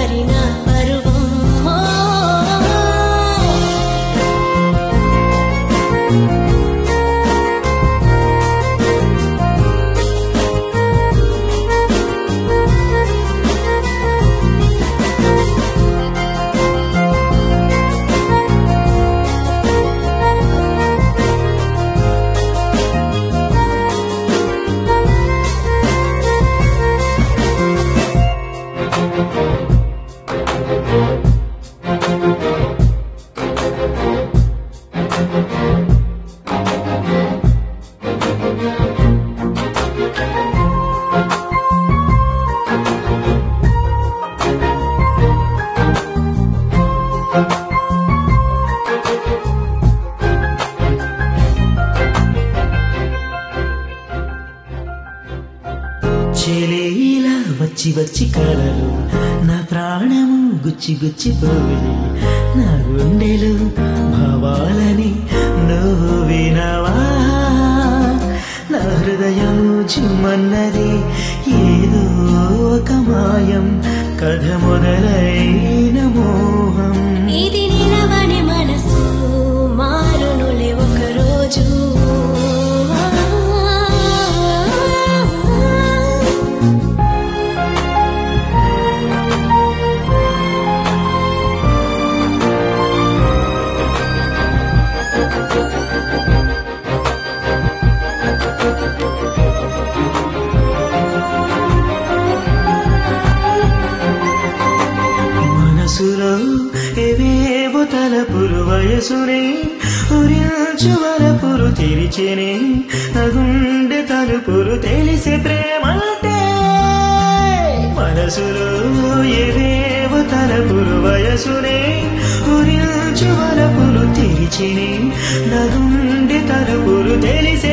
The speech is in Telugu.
మారిన పరువం చెలీలా వచ్చి వచ్చి కలలు నా ప్రాణము గుచ్చి గుచ్చి పోయి నా గుండెలు భావాలని నువ్వు వినవా నా హృదయము చిమ్మన్నది ఏదో ఒక మాయం కథ మొదలైన మోహం ఇది నిలవని మనసు మారునులే ఒక రోజు మనసులో ఏవేవో తలపులు వయసునే ఉరించు వరపులు తెరిచెనే నా గుండె తలుపులు తెలిసే ప్రేమంటే మనసులో ఏవేవో తలపులు వయసునే ఉరించు వరపులు తెరిచెనే నా గుండె తలుపులు తెలిసే